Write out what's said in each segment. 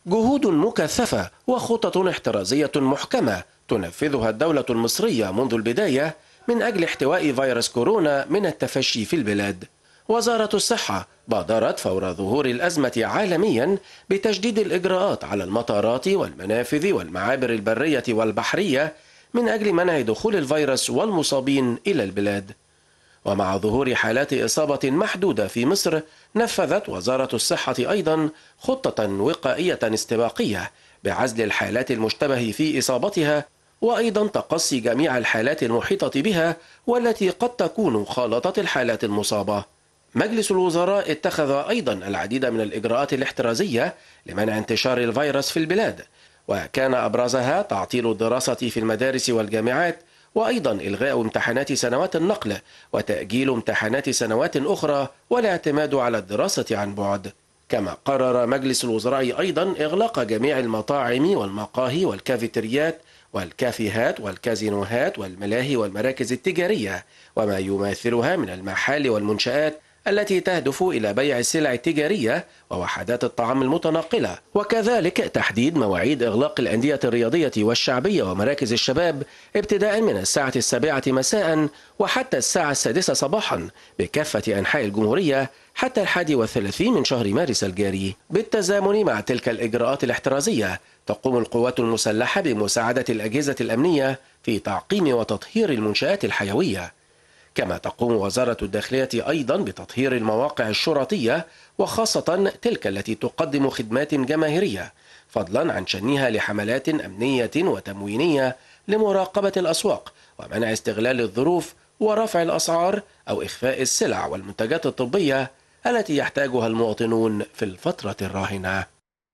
جهود مكثفة وخطط احترازية محكمة تنفذها الدولة المصرية منذ البداية من أجل احتواء فيروس كورونا من التفشي في البلاد وزارة الصحة بادرت فور ظهور الأزمة عالميا بتجديد الإجراءات على المطارات والمنافذ والمعابر البرية والبحرية من أجل منع دخول الفيروس والمصابين إلى البلاد ومع ظهور حالات إصابة محدودة في مصر نفذت وزارة الصحة أيضا خطة وقائية استباقية بعزل الحالات المشتبه في إصابتها وأيضا تقصي جميع الحالات المحيطة بها والتي قد تكون خالطة الحالات المصابة مجلس الوزراء اتخذ أيضا العديد من الإجراءات الاحترازية لمنع انتشار الفيروس في البلاد وكان أبرزها تعطيل الدراسة في المدارس والجامعات وأيضا إلغاء امتحانات سنوات النقل وتأجيل امتحانات سنوات أخرى والاعتماد على الدراسة عن بعد كما قرر مجلس الوزراء أيضا إغلاق جميع المطاعم والمقاهي والكافيتريات والكافيهات والكازينوهات والملاهي والمراكز التجارية وما يماثلها من المحال والمنشآت التي تهدف إلى بيع السلع التجارية ووحدات الطعام المتنقلة وكذلك تحديد مواعيد إغلاق الأندية الرياضية والشعبية ومراكز الشباب ابتداء من الساعة السابعة مساء وحتى الساعة السادسة صباحا بكافة أنحاء الجمهورية حتى الحادي والثلاثين من شهر مارس الجاري بالتزامن مع تلك الإجراءات الاحترازية تقوم القوات المسلحة بمساعدة الأجهزة الأمنية في تعقيم وتطهير المنشآت الحيوية كما تقوم وزارة الداخلية أيضا بتطهير المواقع الشرطية وخاصة تلك التي تقدم خدمات جماهيرية فضلا عن شنها لحملات أمنية وتموينية لمراقبة الأسواق ومنع استغلال الظروف ورفع الأسعار أو إخفاء السلع والمنتجات الطبية التي يحتاجها المواطنون في الفترة الراهنة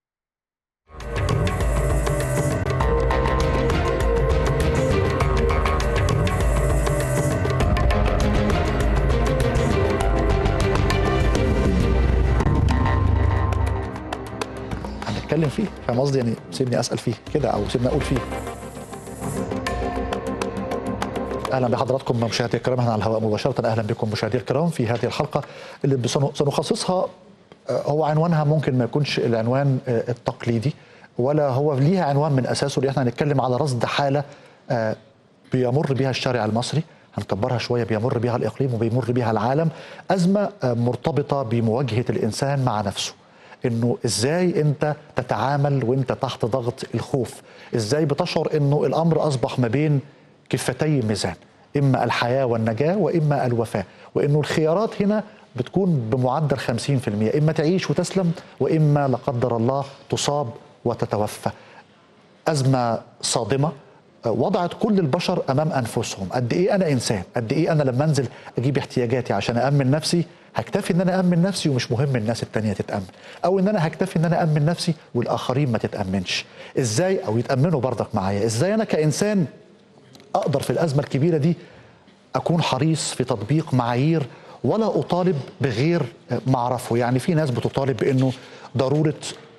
هنتكلم فيه فاهم قصدي يعني سيبني اسال فيه كده او سيبني اقول فيه اهلا بحضراتكم مشاهدي الكرام احنا على الهواء مباشره اهلا بكم مشاهدي الكرام في هذه الحلقه اللي سنخصصها هو عنوانها ممكن ما يكونش العنوان التقليدي ولا هو ليها عنوان من اساسه اللي احنا هنتكلم على رصد حاله بيمر بها الشارع المصري هنكبرها شويه بيمر بها الاقليم وبيمر بها العالم ازمه مرتبطه بمواجهه الانسان مع نفسه انه ازاي انت تتعامل وانت تحت ضغط الخوف ازاي بتشعر انه الامر اصبح ما بين كفتي ميزان اما الحياه والنجاه واما الوفاه وانه الخيارات هنا بتكون بمعدل 50% اما تعيش وتسلم واما لا قدر الله تصاب وتتوفى ازمه صادمه وضعت كل البشر امام انفسهم قد ايه انا انسان قد ايه انا لما انزل اجيب احتياجاتي عشان امن نفسي هكتفي ان انا امن نفسي ومش مهم الناس التانية تتامن او ان انا هكتفي ان انا امن نفسي والاخرين ما تتامنش ازاي او يتامنوا برضك معايا ازاي انا كانسان اقدر في الازمه الكبيره دي اكون حريص في تطبيق معايير ولا اطالب بغير ما اعرفه يعني في ناس بتطالب بانه ضروره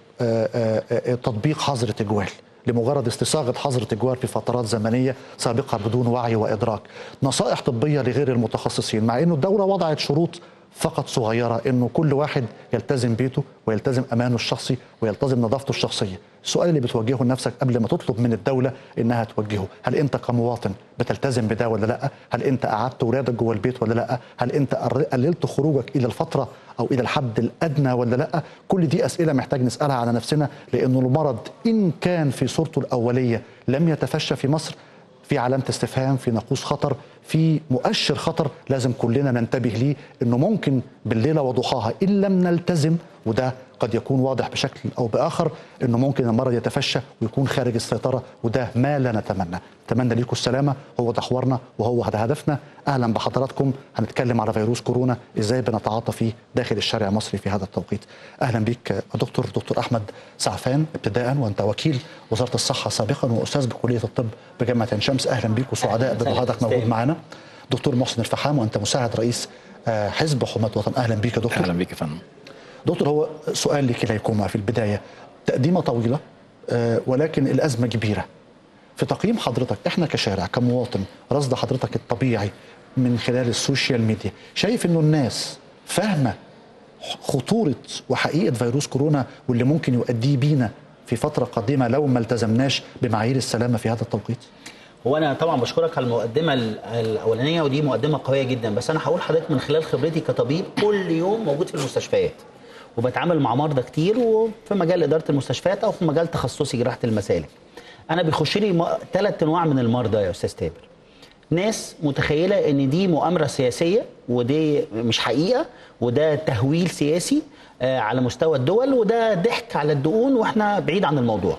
تطبيق حظر تجوال لمجرد استصاغه حظر تجوال في فترات زمنيه سابقه بدون وعي وادراك نصائح طبيه لغير المتخصصين مع انه الدوله وضعت شروط فقط صغيره انه كل واحد يلتزم بيته ويلتزم امانه الشخصي ويلتزم نظافته الشخصيه السؤال اللي بتوجهه لنفسك قبل ما تطلب من الدوله انها توجهه هل انت كمواطن بتلتزم بده ولا لا هل انت قعدت ولادك جوه البيت ولا لا هل انت قللت خروجك الى الفتره او الى الحد الادنى ولا لا كل دي اسئله محتاج نسالها على نفسنا لانه المرض ان كان في صورته الاوليه لم يتفشى في مصر في علامه استفهام في ناقوس خطر في مؤشر خطر لازم كلنا ننتبه ليه انه ممكن بالليله وضحاها ان لم نلتزم وده قد يكون واضح بشكل او باخر انه ممكن المرض يتفشى ويكون خارج السيطره وده ما لا نتمنى اتمنى ليكم السلامه هو ده حوارنا وهو ده هدفنا اهلا بحضراتكم هنتكلم على فيروس كورونا ازاي بنتعاطى فيه داخل الشارع المصري في هذا التوقيت اهلا بيك دكتور دكتور احمد سعفان ابتداء وانت وكيل وزاره الصحه سابقا واستاذ بكليه الطب بجامعه عين شمس اهلا بيك وسعداء بوجودك موجود معنا دكتور محسن الفحام وانت مساعد رئيس حزب حماة وطن اهلا بيك يا دكتور اهلا بيك يا فندم دكتور هو سؤال لكليكما في البدايه تقديمه طويله ولكن الازمه كبيره في تقييم حضرتك احنا كشارع كمواطن رصد حضرتك الطبيعي من خلال السوشيال ميديا شايف انه الناس فاهمه خطوره وحقيقه فيروس كورونا واللي ممكن يؤديه بينا في فتره قادمه لو ما التزمناش بمعايير السلامه في هذا التوقيت هو انا طبعا بشكرك على المقدمه ال- الاولانيه ودي مقدمه قويه جدا بس انا هقول لحضرتك من خلال خبرتي كطبيب كل يوم موجود في المستشفيات وبتعامل مع مرضى كتير وفي مجال اداره المستشفيات او في مجال تخصصي جراحه المسالك انا بيخش لي ثلاث انواع من المرضى يا استاذ تامر ناس متخيله ان دي مؤامره سياسيه ودي مش حقيقه وده تهويل سياسي آه، على مستوى الدول وده ضحك على الدقون واحنا بعيد عن الموضوع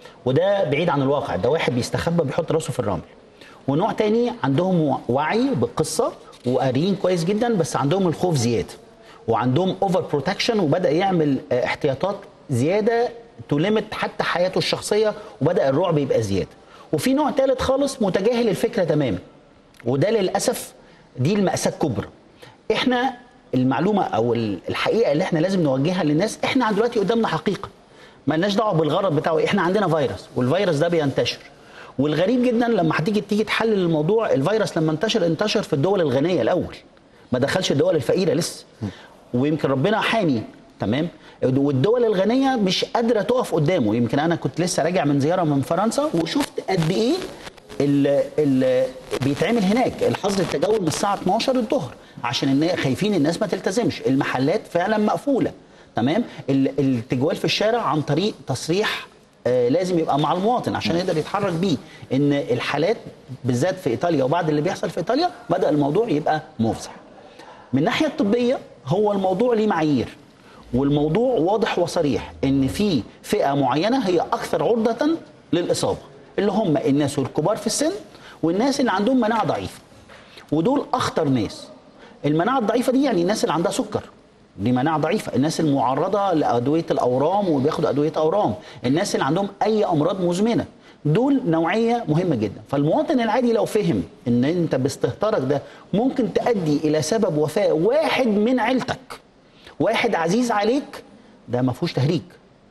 وده بعيد عن الواقع ده واحد بيستخبى بيحط راسه في الرمل ونوع تاني عندهم وعي بالقصه وقاريين كويس جدا بس عندهم الخوف زياده وعندهم اوفر بروتكشن وبدا يعمل آه، احتياطات زياده تلمت حتى حياته الشخصيه وبدا الرعب يبقى زياده وفي نوع ثالث خالص متجاهل الفكره تماما وده للاسف دي الماساه الكبرى احنا المعلومه او ال- الحقيقه اللي احنا لازم نوجهها للناس احنا عند دلوقتي قدامنا حقيقه ما لناش دعوه بالغرض بتاعه احنا عندنا فيروس والفيروس ده بينتشر والغريب جدا لما هتيجي تيجي تحلل الموضوع الفيروس لما انتشر انتشر في الدول الغنيه الاول ما دخلش الدول الفقيره لسه ويمكن ربنا حامي تمام والدول الغنيه مش قادره تقف قدامه يمكن انا كنت لسه راجع من زياره من فرنسا وشفت قد ايه اللي, اللي بيتعمل هناك الحظر التجول من الساعه 12 الظهر عشان النا- خايفين الناس ما تلتزمش المحلات فعلا مقفوله تمام ال- التجوال في الشارع عن طريق تصريح آه، لازم يبقى مع المواطن عشان يقدر يتحرك بيه ان الحالات بالذات في ايطاليا وبعد اللي بيحصل في ايطاليا بدا الموضوع يبقى مفزع من الناحيه الطبيه هو الموضوع ليه معايير والموضوع واضح وصريح ان في فئه معينه هي اكثر عرضه للاصابه اللي هم الناس الكبار في السن والناس اللي عندهم مناعه ضعيفه ودول اخطر ناس المناعه الضعيفه دي يعني الناس اللي عندها سكر دي مناعه ضعيفه الناس المعرضه لادويه الاورام وبياخدوا ادويه اورام الناس اللي عندهم اي امراض مزمنه دول نوعيه مهمه جدا فالمواطن العادي لو فهم ان انت باستهتارك ده ممكن تؤدي الى سبب وفاه واحد من عيلتك واحد عزيز عليك ده ما فيهوش تهريج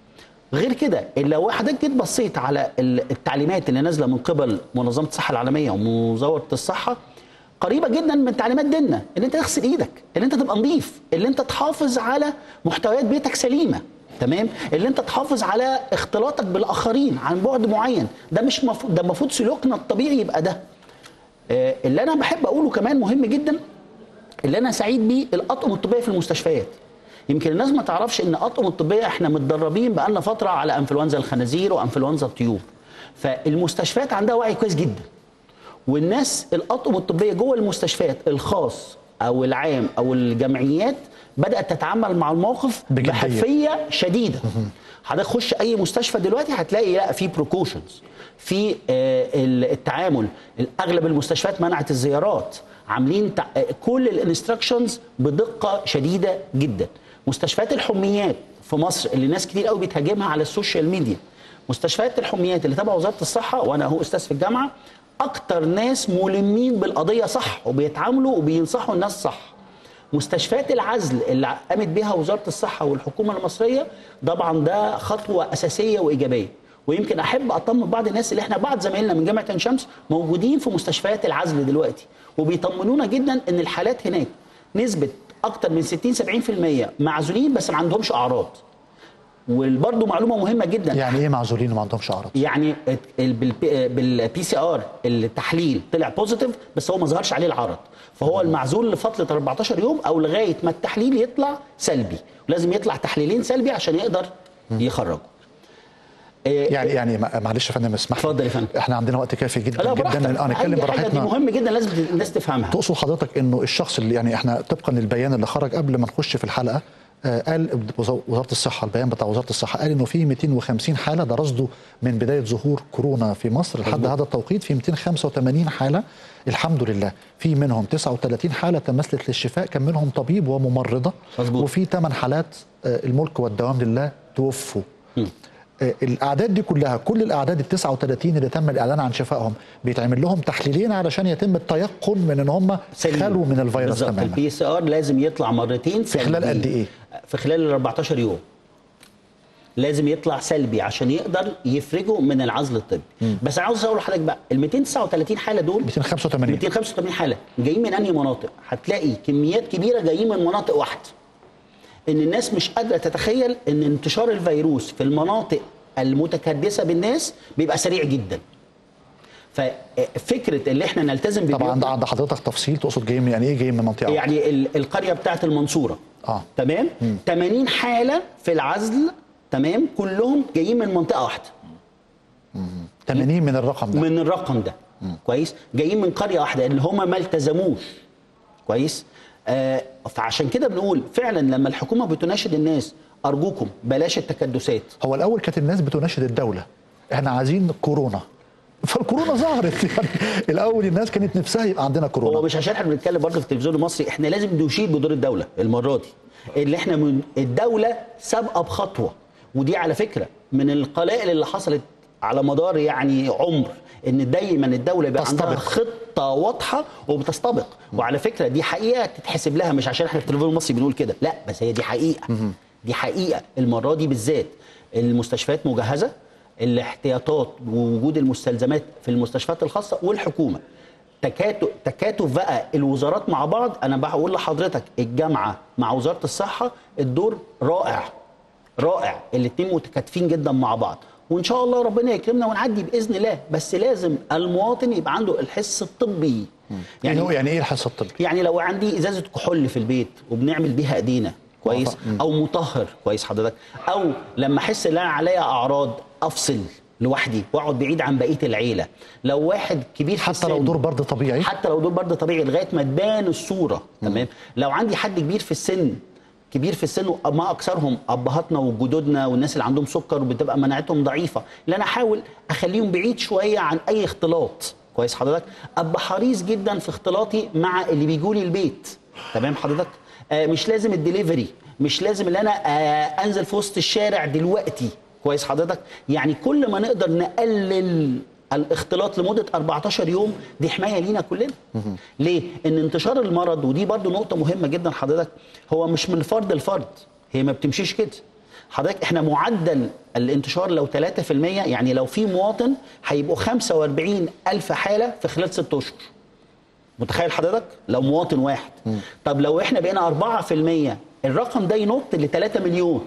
غير كده لو حضرتك جيت بصيت على ال- التعليمات اللي نازله من قبل منظمه الصحه العالميه ومزوره الصحه قريبه جدا من تعليمات ديننا ان انت تغسل ايدك ان انت تبقى نظيف ان انت تحافظ على محتويات بيتك سليمه تمام اللي انت تحافظ على اختلاطك بالاخرين عن بعد معين ده مش مفروض ده المفروض سلوكنا الطبيعي يبقى ده آه، اللي انا بحب اقوله كمان مهم جدا اللي انا سعيد بيه الاطقم الطبيه في المستشفيات يمكن الناس ما تعرفش ان الاطقم الطبيه احنا متدربين بقالنا فتره على انفلونزا الخنازير وانفلونزا الطيور فالمستشفيات عندها وعي كويس جدا والناس الاطقم الطبيه جوه المستشفيات الخاص او العام او الجمعيات بدات تتعامل مع الموقف بجدية. بحرفيه شديده حضرتك خش اي مستشفى دلوقتي هتلاقي لا في بروكوشنز في آه، التعامل اغلب المستشفيات منعت الزيارات عاملين تع- آه، كل الانستراكشنز بدقه شديده جدا مستشفيات الحميات في مصر اللي ناس كتير قوي بتهاجمها على السوشيال ميديا مستشفيات الحميات اللي تبع وزاره الصحه وانا اهو استاذ في الجامعه اكتر ناس ملمين بالقضيه صح وبيتعاملوا وبينصحوا الناس صح مستشفيات العزل اللي قامت بها وزاره الصحه والحكومه المصريه طبعا ده خطوه اساسيه وايجابيه ويمكن احب اطمن بعض الناس اللي احنا بعض زمايلنا من جامعه عين شمس موجودين في مستشفيات العزل دلوقتي وبيطمنونا جدا ان الحالات هناك نسبه اكتر من 60 70% معزولين بس ما عندهمش اعراض وبرضه معلومه مهمه جدا يعني ايه معزولين وما عندهمش اعراض يعني بالبي سي ار التحليل طلع بوزيتيف بس هو ما ظهرش عليه العرض فهو المعزول لفتره 14 يوم او لغايه ما التحليل يطلع سلبي لازم يطلع تحليلين سلبي عشان يقدر يخرجه يعني يعني ما- معلش يا فندم اسمح لي. اتفضل يا فندم. احنا عندنا وقت كافي جدا لا جدا براحتك اه نتكلم أي حاجة دي براحتنا مهم جدا لازم الناس تفهمها تقصد حضرتك انه الشخص اللي يعني احنا طبقا للبيان اللي خرج قبل ما نخش في الحلقه آه، قال وزا- وزاره الصحه البيان بتاع وزاره الصحه قال انه في 250 حاله ده رصده من بدايه ظهور كورونا في مصر لحد هذا التوقيت في 285 حاله الحمد لله في منهم 39 حاله تمثلت للشفاء كان منهم طبيب وممرضه مظبوط. وفي 8 حالات آه، الملك والدوام لله توفوا آه، الاعداد دي كلها كل الاعداد ال 39 اللي تم الاعلان عن شفائهم بيتعمل لهم تحليلين علشان يتم التيقن من ان هم سليم. خلوا من الفيروس بالظبط تماما البي سي ار لازم يطلع مرتين في خلال سلبي. قد إيه؟ في خلال ال 14 يوم لازم يطلع سلبي عشان يقدر يفرجه من العزل الطبي بس عاوز اقول لحضرتك بقى ال 239 حاله دول 285 285 حاله جايين من انهي مناطق هتلاقي كميات كبيره جايين من مناطق واحده ان الناس مش قادره تتخيل ان انتشار الفيروس في المناطق المتكدسه بالناس بيبقى سريع جدا ففكره اللي احنا نلتزم طبعا ببيوتنا- عند عند حضرتك تفصيل تقصد جاي من يعني ايه جاي من منطقه يعني ال- القريه بتاعت المنصوره آه. تمام 80 حاله في العزل تمام كلهم جايين من منطقه واحده 80 من الرقم ده من الرقم ده كويس جايين من قريه واحده اللي هم ما التزموش كويس آه فعشان كده بنقول فعلا لما الحكومه بتناشد الناس ارجوكم بلاش التكدسات هو الاول كانت الناس بتناشد الدوله احنا عايزين كورونا فالكورونا ظهرت يعني الاول الناس كانت نفسها يبقى عندنا هو كورونا مش عشان احنا بنتكلم برضه في التلفزيون المصري احنا لازم نشيد بدور الدوله المره دي اللي احنا من الدوله سابقه بخطوه ودي على فكره من القلائل اللي حصلت على مدار يعني عمر ان دايما الدوله يبقى عندها تستبق. خطه واضحه وبتستبق وعلى فكره دي حقيقه تتحسب لها مش عشان احنا في التلفزيون المصري بنقول كده لا بس هي دي حقيقه دي حقيقه المره دي بالذات المستشفيات مجهزه الاحتياطات ووجود المستلزمات في المستشفيات الخاصه والحكومه تكاتف تكاتف بقى الوزارات مع بعض انا بقول لحضرتك الجامعه مع وزاره الصحه الدور رائع رائع الاثنين متكاتفين جدا مع بعض وان شاء الله ربنا يكرمنا ونعدي باذن الله بس لازم المواطن يبقى عنده الحس الطبي يعني هو يعني ايه الحصه الطبي يعني لو عندي ازازه كحول في البيت وبنعمل بيها ايدينا كويس مم. او مطهر كويس حضرتك او لما احس ان انا عليا اعراض افصل لوحدي واقعد بعيد عن بقيه العيله لو واحد كبير في حتى لو السن- دور برد طبيعي حتى لو دور برد طبيعي لغايه ما تبان الصوره تمام لو عندي حد كبير في السن كبير في السن ما اكثرهم ابهاتنا وجدودنا والناس اللي عندهم سكر وبتبقى مناعتهم ضعيفه اللي انا احاول اخليهم بعيد شويه عن اي اختلاط كويس حضرتك ابقى حريص جدا في اختلاطي مع اللي بيجوا لي البيت تمام حضرتك آه مش لازم الدليفري مش لازم ان انا آه انزل في وسط الشارع دلوقتي كويس حضرتك يعني كل ما نقدر نقلل الاختلاط لمده 14 يوم دي حمايه لينا كلنا ليه ان انتشار المرض ودي برضو نقطه مهمه جدا حضرتك هو مش من فرد لفرد هي ما بتمشيش كده حضرتك احنا معدل الانتشار لو 3% يعني لو في مواطن هيبقوا 45 الف حاله في خلال 6 اشهر متخيل حضرتك لو مواطن واحد طب لو احنا بقينا 4% الرقم ده ينط ل 3 مليون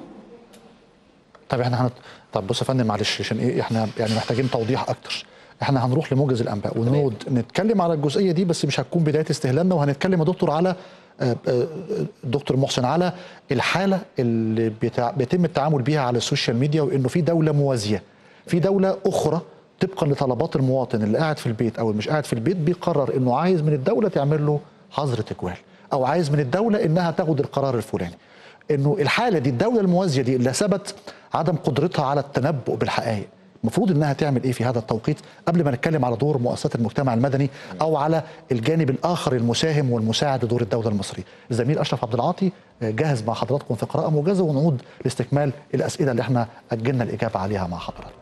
طب احنا هنط... طب بص يا فندم معلش عشان ايه احنا يعني محتاجين توضيح اكتر احنا هنروح لموجز الانباء ونقعد نتكلم على الجزئيه دي بس مش هتكون بدايه استهلالنا وهنتكلم يا دكتور على آه، آه، دكتور محسن على الحاله اللي بيتع... بيتم التعامل بيها على السوشيال ميديا وانه في دوله موازيه في دوله اخرى طبقا لطلبات المواطن اللي قاعد في البيت او اللي مش قاعد في البيت بيقرر انه عايز من الدوله تعمل له حظر تجوال او عايز من الدوله انها تاخد القرار الفلاني انه الحاله دي الدوله الموازيه دي اللي ثبت عدم قدرتها على التنبؤ بالحقائق المفروض انها تعمل ايه في هذا التوقيت قبل ما نتكلم على دور مؤسسات المجتمع المدني او على الجانب الاخر المساهم والمساعد لدور الدوله المصريه. الزميل اشرف عبد العاطي جاهز مع حضراتكم في قراءه موجزه ونعود لاستكمال الاسئله اللي احنا اجلنا الاجابه عليها مع حضراتكم.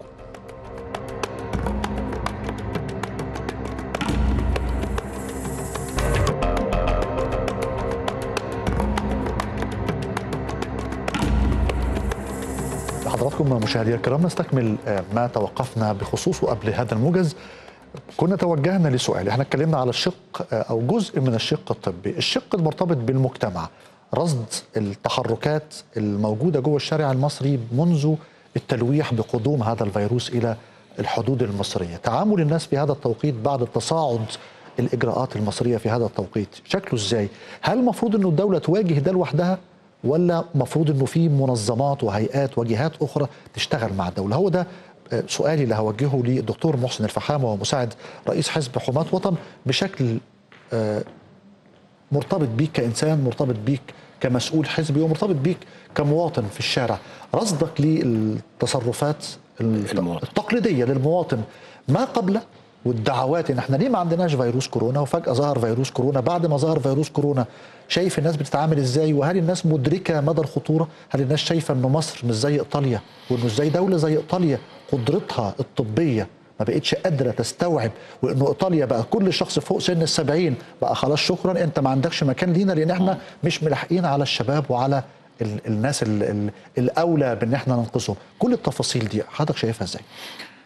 حضراتكم مشاهدينا الكرام نستكمل آه، ما توقفنا بخصوصه قبل هذا الموجز كنا توجهنا لسؤال احنا اتكلمنا على الشق آه، او جزء من الشق الطبي الشق المرتبط بالمجتمع رصد التحركات الموجودة جوه الشارع المصري منذ التلويح بقدوم هذا الفيروس إلى الحدود المصرية تعامل الناس في هذا التوقيت بعد التصاعد الإجراءات المصرية في هذا التوقيت شكله إزاي هل المفروض أنه الدولة تواجه ده لوحدها ولا مفروض أنه في منظمات وهيئات وجهات أخرى تشتغل مع الدولة هو ده آه، سؤالي اللي هوجهه للدكتور محسن الفحام وهو مساعد رئيس حزب حماة وطن بشكل آه، مرتبط بيك كإنسان مرتبط بيك كمسؤول حزبي ومرتبط بيك كمواطن في الشارع رصدك للتصرفات المواطن. التقليدية للمواطن ما قبل والدعوات ان احنا ليه ما عندناش فيروس كورونا وفجأة ظهر فيروس كورونا بعد ما ظهر فيروس كورونا شايف الناس بتتعامل ازاي وهل الناس مدركة مدى الخطورة هل الناس شايفة انه مصر مش زي ايطاليا وانه ازاي دولة زي ايطاليا قدرتها الطبية ما بقتش قادرة تستوعب وانه ايطاليا بقى كل شخص فوق سن السبعين بقى خلاص شكرا انت ما عندكش مكان لينا لان احنا مش ملاحقين على الشباب وعلى ال الناس ال ال الاولى بان احنا ننقذهم كل التفاصيل دي حضرتك شايفها ازاي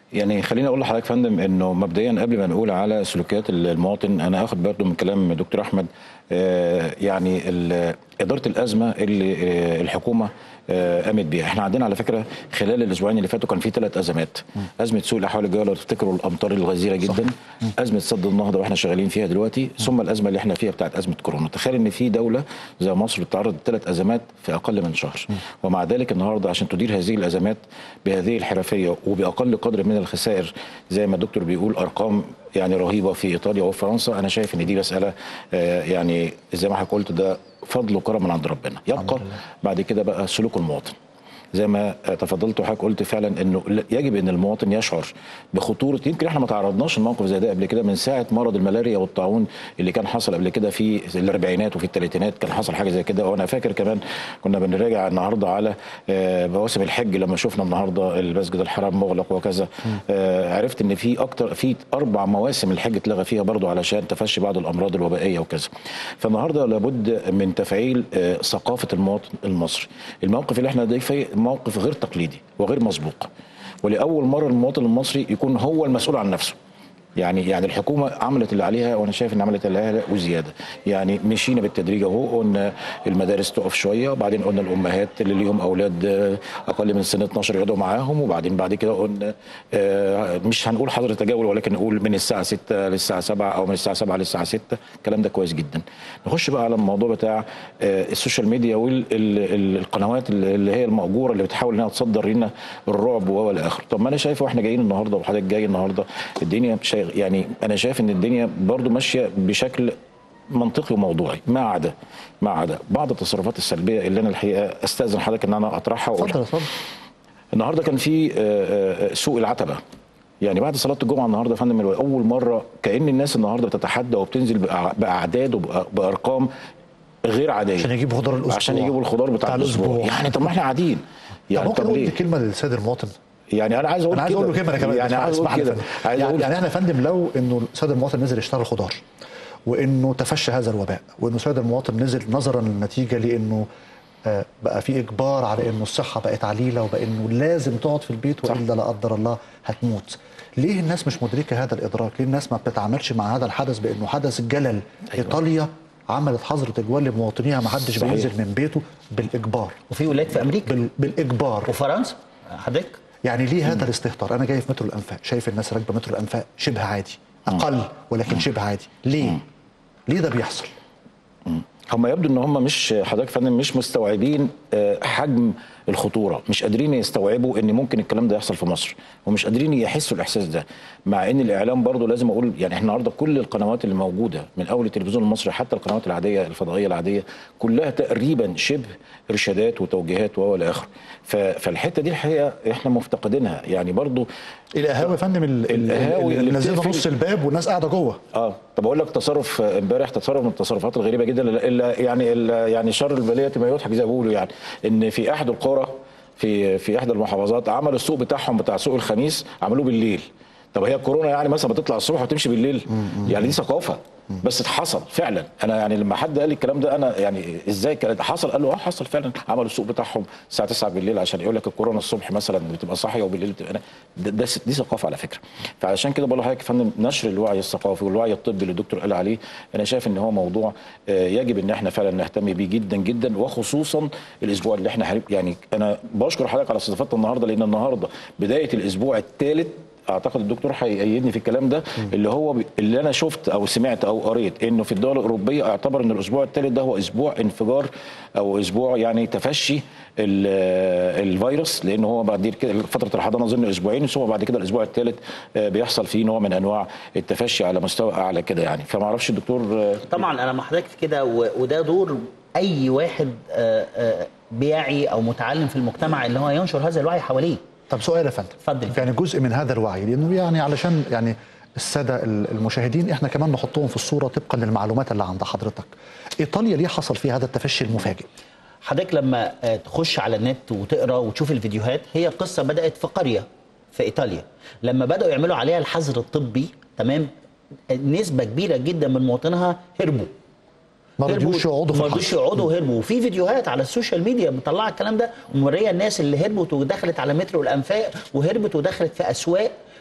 يعني خليني اقول لحضرتك يا فندم انه مبدئيا قبل ما نقول على سلوكيات المواطن انا اخد برضو من كلام دكتور احمد آه، يعني ال- اداره الازمه اللي آه، الحكومه آه، قامت بيها احنا عندنا على فكره خلال الاسبوعين اللي فاتوا كان في ثلاث ازمات ازمه سوء الاحوال الجويه لو تفتكروا الامطار الغزيره جدا ازمه سد النهضه واحنا شغالين فيها دلوقتي ثم الازمه اللي احنا فيها بتاعت ازمه كورونا تخيل ان في دوله زي مصر بتتعرض لثلاث ازمات في اقل من شهر ومع ذلك النهارده عشان تدير هذه الازمات بهذه الحرفيه وباقل قدر من الخسائر زي ما الدكتور بيقول ارقام يعني رهيبه في ايطاليا وفرنسا انا شايف ان دي مساله آه، يعني زي ما حضرتك قلت ده فضل وكرم من عند ربنا يبقى بعد كده بقى سلوك المواطن زي ما تفضلت وحضرتك قلت فعلا انه ل- يجب ان المواطن يشعر بخطوره يمكن احنا ما تعرضناش لموقف زي ده قبل كده من ساعه مرض الملاريا والطاعون اللي كان حصل قبل كده في الاربعينات وفي الثلاثينات كان حصل حاجه زي كده وانا فاكر كمان كنا بنراجع النهارده على آه، مواسم الحج لما شفنا النهارده المسجد الحرام مغلق وكذا آه، عرفت ان في اكتر في اربع مواسم الحج اتلغى فيها برضو علشان تفشي بعض الامراض الوبائيه وكذا فالنهارده لابد من تفعيل آه، ثقافه المواطن المصري الموقف اللي احنا فيه موقف غير تقليدي وغير مسبوق ولاول مره المواطن المصري يكون هو المسؤول عن نفسه يعني يعني الحكومه عملت اللي عليها وانا شايف ان عملت اللي عليها وزياده يعني مشينا بالتدريج اهو قلنا المدارس تقف شويه وبعدين قلنا الامهات اللي ليهم اولاد آه، اقل من سن 12 يقعدوا معاهم وبعدين بعد كده قلنا آه، مش هنقول حظر تجول ولكن نقول من الساعه 6 للساعه 7 او من الساعه 7 للساعه 6 الكلام ده كويس جدا نخش بقى على الموضوع بتاع آه، السوشيال ميديا والقنوات اللي هي المأجوره اللي بتحاول انها تصدر لنا الرعب والى اخره طب ما انا شايف واحنا جايين النهارده وحضرتك جاي النهارده الدنيا شايف يعني انا شايف ان الدنيا برضو ماشيه بشكل منطقي وموضوعي ما عدا ما عدا بعض التصرفات السلبيه اللي انا الحقيقه استاذن حضرتك ان انا اطرحها واقولها اتفضل اتفضل النهارده كان في آه، آه، سوق العتبه يعني بعد صلاه الجمعه النهارده يا فندم اول مره كان الناس النهارده بتتحدى وبتنزل بأع- باعداد وبارقام غير عاديه عشان يجيبوا خضار الاسبوع عشان يجيبوا الخضار بتاع, بتاع الاسبوع الأسبوع. يعني طب ما احنا قاعدين يعني يعني ممكن طب اقول ليه؟ دي كلمه للسيد المواطن يعني انا عايز اقول انا عايز اقول له كلمه انا كمان يعني اسمح- عايز اقول اسمح لي كده فندم. عايز يعني, اقول يعني احنا يا فندم لو انه السيد المواطن نزل اشترى الخضار وانه تفشى هذا الوباء وانه السيد المواطن نزل نظرا للنتيجه لانه آه، بقى في اجبار على انه الصحه بقت عليله وبانه لازم تقعد في البيت والا لا قدر الله هتموت ليه الناس مش مدركه هذا الادراك ليه الناس ما بتتعاملش مع هذا الحدث بانه حدث جلل أيوة. ايطاليا عملت حظر تجوال لمواطنيها ما حدش صحيح. بينزل من بيته بالاجبار وفي ولايات في امريكا بال... بالاجبار وفرنسا حضرتك يعني ليه هذا الاستهتار؟ انا جاي في مترو الانفاق، شايف الناس راكبه مترو الانفاق شبه عادي، اقل ولكن شبه عادي، ليه؟ ليه ده بيحصل؟ هم يبدو ان هم مش حضرتك يا فندم مش مستوعبين آه، حجم الخطوره مش قادرين يستوعبوا ان ممكن الكلام ده يحصل في مصر ومش قادرين يحسوا الاحساس ده مع ان الاعلام برضو لازم اقول يعني احنا النهارده كل القنوات اللي موجوده من اول التلفزيون المصري حتى القنوات العاديه الفضائيه العاديه كلها تقريبا شبه ارشادات وتوجيهات والى اخره ف- فالحته دي الحقيقه احنا مفتقدينها يعني برضو القهاوي يا فندم ال- ال- القهاوي اللي نزلنا بتقفل- نص الباب والناس قاعده جوه اه طب اقول لك تصرف آه، امبارح تصرف من التصرفات الغريبه جدا الا يعني ال- يعني شر البليه ما يضحك زي ما بيقولوا يعني ان في احد القرى في في احدى المحافظات عملوا السوق بتاعهم بتاع سوق الخميس عملوه بالليل طب هي الكورونا يعني مثلا بتطلع الصبح وتمشي بالليل يعني دي ثقافه بس حصل فعلا انا يعني لما حد قال لي الكلام ده انا يعني ازاي كان حصل قال له اه حصل فعلا عملوا السوق بتاعهم الساعه 9 بالليل عشان يقول لك الكورونا الصبح مثلا بتبقى صاحيه وبالليل بتبقى ده, ده دي ثقافه على فكره فعشان كده بقول لحضرتك يا فندم نشر الوعي الثقافي والوعي الطبي اللي الدكتور قال عليه انا شايف ان هو موضوع آه، يجب ان احنا فعلا نهتم بيه جدا جدا وخصوصا الاسبوع اللي احنا هنب- يعني انا بشكر حضرتك على استضافتنا النهارده لان النهارده بدايه الاسبوع الثالث اعتقد الدكتور هيأيدني في الكلام ده اللي هو ب- اللي انا شفت او سمعت او قريت انه في الدول الاوروبيه اعتبر ان الاسبوع الثالث ده هو اسبوع انفجار او اسبوع يعني تفشي ال- الفيروس لان هو بعد كده فتره الحضانه اظن اسبوعين ثم بعد كده الاسبوع الثالث آه، بيحصل فيه نوع من انواع التفشي على مستوى اعلى كده يعني فما اعرفش الدكتور آه، طبعا انا مع حضرتك في كده و- وده دور اي واحد آه، آه، بيعي او متعلم في المجتمع اللي هو ينشر هذا الوعي حواليه طب سؤال يا فندم اتفضل. يعني جزء من هذا الوعي لانه يعني علشان يعني الساده ال- المشاهدين احنا كمان نحطهم في الصوره طبقا للمعلومات اللي عند حضرتك ايطاليا ليه حصل فيها هذا التفشي المفاجئ حضرتك لما آه، تخش على النت وتقرا وتشوف الفيديوهات هي قصه بدات في قريه في ايطاليا لما بداوا يعملوا عليها الحظر الطبي تمام نسبه كبيره جدا من مواطنيها هربوا ما رضيوش يقعدوا في ما رضيوش الحظر. يقعدوا وهربوا وفي فيديوهات على السوشيال ميديا مطلعه الكلام ده وموريه الناس اللي هربت ودخلت على مترو الانفاق وهربت ودخلت في اسواق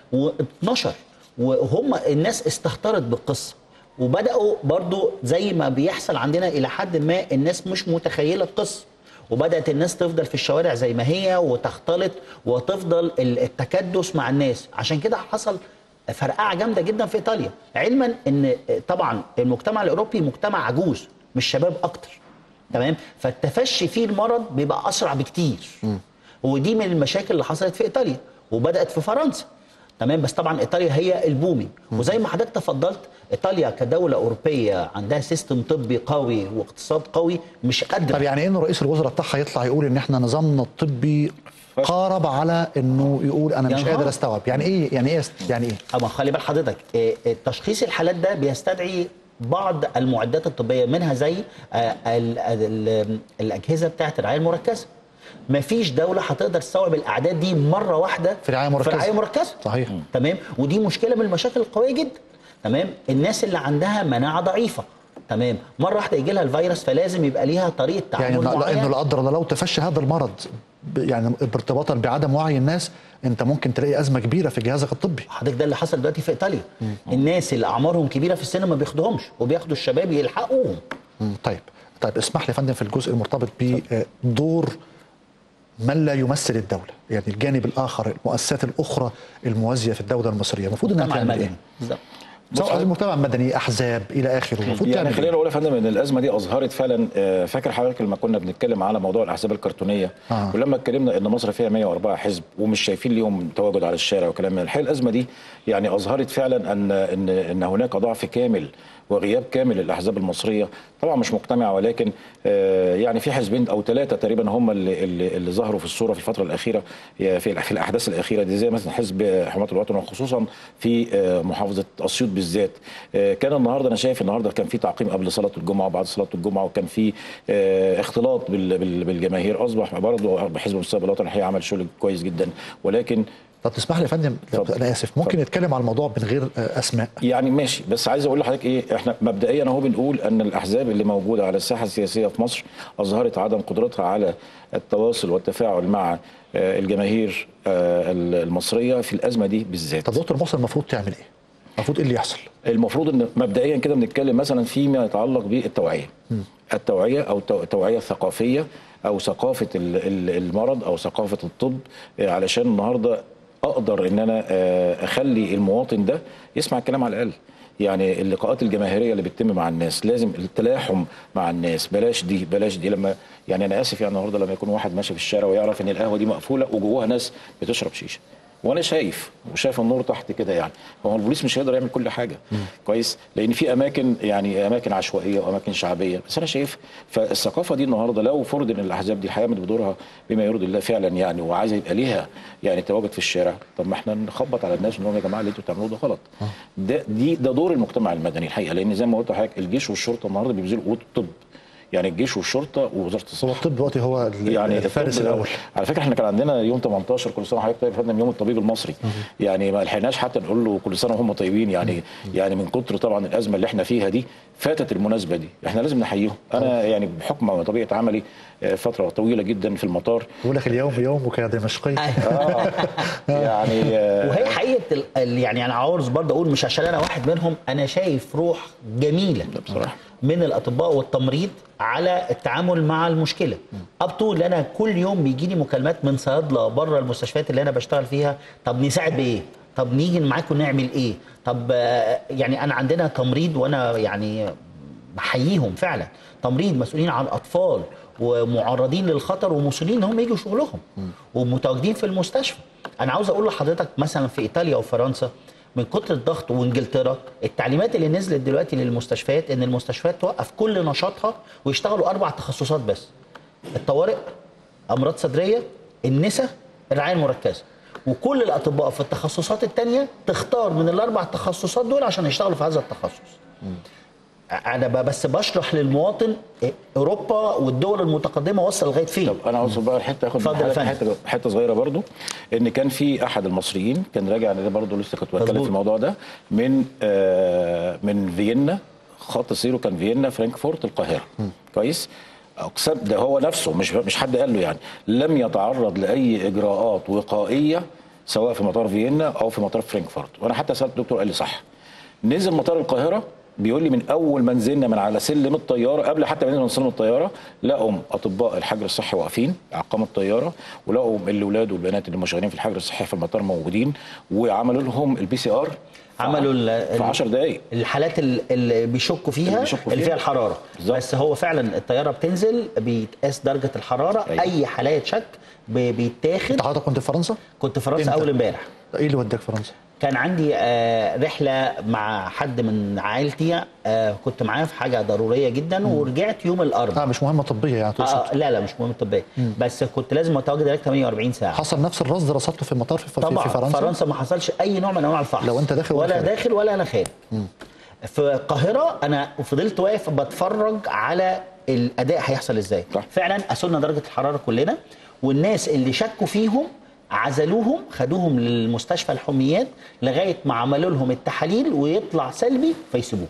و12 وهم الناس استهترت بالقصه وبداوا برضو زي ما بيحصل عندنا الى حد ما الناس مش متخيله القصه وبدات الناس تفضل في الشوارع زي ما هي وتختلط وتفضل ال- التكدس مع الناس عشان كده حصل فرقعه جامده جدا في ايطاليا علما ان طبعا المجتمع الاوروبي مجتمع عجوز مش شباب اكتر تمام فالتفشي فيه المرض بيبقى اسرع بكتير ودي من المشاكل اللي حصلت في ايطاليا وبدات في فرنسا تمام بس طبعا ايطاليا هي البومي وزي ما حضرتك تفضلت ايطاليا كدوله اوروبيه عندها سيستم طبي قوي واقتصاد قوي مش قادره طب يعني ايه انه رئيس الوزراء بتاعها يطلع يقول ان احنا نظامنا الطبي قارب على انه يقول انا يا مش نهار. قادر استوعب يعني ايه يعني ايه يعني ايه اما خلي بال حضرتك إيه، إيه، تشخيص الحالات ده بيستدعي بعض المعدات الطبيه منها زي آه، ال- ال- الاجهزه بتاعه الرعايه المركزه مفيش دوله هتقدر تستوعب الاعداد دي مره واحده في رعاية مركزة. في رعايه مركزه صحيح. تمام ودي مشكله من المشاكل القويه جدا تمام الناس اللي عندها مناعه ضعيفه تمام مره واحده يجي لها الفيروس فلازم يبقى ليها طريقه تعامل يعني لا- معينه انه لا قدر الله لو تفشى هذا المرض ب- يعني ارتباطا بعدم وعي الناس انت ممكن تلاقي ازمه كبيره في جهازك الطبي حضرتك ده اللي حصل دلوقتي في ايطاليا الناس اللي اعمارهم كبيره في السن ما بياخدوهمش وبياخدوا الشباب يلحقوهم مم، طيب طيب اسمح لي يا فندم في الجزء المرتبط بدور من لا يمثل الدوله يعني الجانب الاخر المؤسسات الاخرى الموازيه في الدوله المصريه المفروض انها المجتمع تعمل ايه المدني بالظبط سواء المجتمع المدني احزاب الى اخره المفروض يعني تعمل خلينا ايه نقول يا فندم ان الازمه دي اظهرت فعلا آه، فاكر حضرتك لما كنا بنتكلم على موضوع الاحزاب الكرتونيه آه. ولما اتكلمنا ان مصر فيها 104 حزب ومش شايفين ليهم تواجد على الشارع وكلام من الحقيقه الازمه دي يعني اظهرت فعلا ان ان ان هناك ضعف كامل وغياب كامل للاحزاب المصريه طبعا مش مجتمعه ولكن آه، يعني في حزبين او ثلاثه تقريبا هم اللي, اللي, اللي ظهروا في الصوره في الفتره الاخيره في في الاحداث الاخيره دي زي مثلا حزب حمايه الوطن وخصوصا في آه، محافظه اسيوط بالذات آه، كان النهارده انا شايف النهارده كان في تعقيم قبل صلاه الجمعه وبعد صلاه الجمعه وكان في آه، اختلاط بال- بال- بالجماهير اصبح برضه حزب المستقبل الوطني الحقيقه عمل شغل كويس جدا ولكن طب تسمح لي يا فندم اتفضل. انا اسف ممكن نتكلم على الموضوع من غير آه، اسماء يعني ماشي بس عايز اقول لحضرتك ايه احنا مبدئيا اهو بنقول ان الاحزاب اللي موجوده على الساحه السياسيه في مصر اظهرت عدم قدرتها على التواصل والتفاعل مع آه، الجماهير آه، المصريه في الازمه دي بالذات طب دكتور محسن المفروض تعمل ايه؟ المفروض ايه اللي يحصل؟ المفروض ان مبدئيا كده بنتكلم مثلا فيما يتعلق بالتوعيه التوعيه او التو- التوعيه الثقافيه او ثقافه ال- ال- المرض او ثقافه الطب آه، علشان النهارده اقدر ان انا آه، اخلي المواطن ده يسمع الكلام على الاقل يعني اللقاءات الجماهيريه اللي بتتم مع الناس لازم التلاحم مع الناس بلاش دي بلاش دي لما يعني انا اسف يعني النهارده لما يكون واحد ماشي في الشارع ويعرف ان القهوه دي مقفوله وجواها ناس بتشرب شيشه وانا شايف وشايف النور تحت كده يعني هو البوليس مش هيقدر يعمل كل حاجه كويس لان في اماكن يعني اماكن عشوائيه واماكن شعبيه بس انا شايف فالثقافه دي النهارده لو فرض ان الاحزاب دي هيعمل بدورها بما يرضي الله فعلا يعني وعايزه يبقى ليها يعني تواجد في الشارع طب ما احنا نخبط على الناس نقول يا جماعه اللي انتوا بتعملوه ده غلط ده دي ده دور المجتمع المدني الحقيقه لان زي ما قلت لحضرتك الجيش والشرطه النهارده بيبذلوا قوه الطب يعني الجيش والشرطه ووزاره هو الصحه الطب دلوقتي هو ال- يعني الفارس الطب- الاول على فكره احنا كان عندنا يوم 18 كل سنه وحضرتك طيب يا فندم يوم الطبيب المصري يعني ما لحقناش حتى نقول له كل سنه وهم طيبين يعني يعني من كتر طبعا الازمه اللي احنا فيها دي فاتت المناسبه دي احنا لازم نحييهم انا يعني بحكم طبيعه عملي آه، فتره طويله جدا في المطار بيقول لك اليوم يومك يا دمشقي اه يعني آه، وهي حقيقه ال- ال- يعني انا عاوز برضه اقول مش عشان انا واحد منهم انا شايف روح جميله بصراحة. من الاطباء والتمريض على التعامل مع المشكله اب تو اللي انا كل يوم بيجي لي مكالمات من صيادله بره المستشفيات اللي انا بشتغل فيها طب نساعد بايه طب نيجي معاكم نعمل ايه طب آه، يعني انا عندنا تمريض وانا يعني بحييهم فعلا تمريض مسؤولين عن اطفال ومعرضين للخطر ومسؤولين ان هم يجوا شغلهم ومتواجدين في المستشفى انا عاوز اقول لحضرتك مثلا في ايطاليا وفرنسا من كتر الضغط وانجلترا التعليمات اللي نزلت دلوقتي للمستشفيات ان المستشفيات توقف كل نشاطها ويشتغلوا اربع تخصصات بس الطوارئ امراض صدريه النساء الرعايه المركزه وكل الاطباء في التخصصات الثانيه تختار من الاربع تخصصات دول عشان يشتغلوا في هذا التخصص انا ب- بس بشرح للمواطن اوروبا والدول المتقدمه وصل لغايه فين طب انا عاوز بقى الحته اخد اتفضل يا حته فندم. حته صغيره برضو ان كان في احد المصريين كان راجع انا برضو لسه كنت بتكلم مظبوط. في الموضوع ده من آه من فيينا خط سيره كان فيينا فرانكفورت القاهره كويس اقسم ده هو نفسه مش مش حد قال له يعني لم يتعرض لاي اجراءات وقائيه سواء في مطار فيينا او في مطار فرانكفورت وانا حتى سالت الدكتور قال لي صح نزل مطار القاهره بيقول لي من اول ما نزلنا من على سلم الطياره قبل حتى ما ننزل من سلم الطياره لقوا اطباء الحجر الصحي واقفين عقام الطياره ولقوا الاولاد والبنات اللي هم شغالين في الحجر الصحي في المطار موجودين وعملوا لهم البي سي ار عملوا ال- في 10 دقائق الحالات ال- اللي بيشكوا فيها اللي اللي, بيشكوا اللي فيها. فيها الحراره بالظبط. بس هو فعلا الطياره بتنزل بيتقاس درجه الحراره أيوة. اي حالات شك ب- بيتاخد انت حضرتك كنت في فرنسا؟ كنت في فرنسا إمتى؟ اول امبارح ايه اللي وداك فرنسا؟ كان عندي آه، رحله مع حد من عائلتي آه، كنت معاه في حاجه ضروريه جدا ورجعت يوم اه الاربعاء مش مهمه طبيه يعني تقصد آه لا لا مش مهم طبيه بس كنت لازم اتواجد هناك 48 ساعه حصل نفس الرصد رصدته في المطار في, في, طبعا في فرنسا فرنسا ما حصلش اي نوع من انواع الفحص لو أنت داخل ولا ولا خارج. داخل ولا انا خارج في القاهره انا فضلت واقف بتفرج على الاداء هيحصل ازاي صح. فعلا قاسولنا درجه الحراره كلنا والناس اللي شكوا فيهم عزلوهم خدوهم للمستشفى الحميات لغايه ما عملوا لهم التحاليل ويطلع سلبي فيسيبوه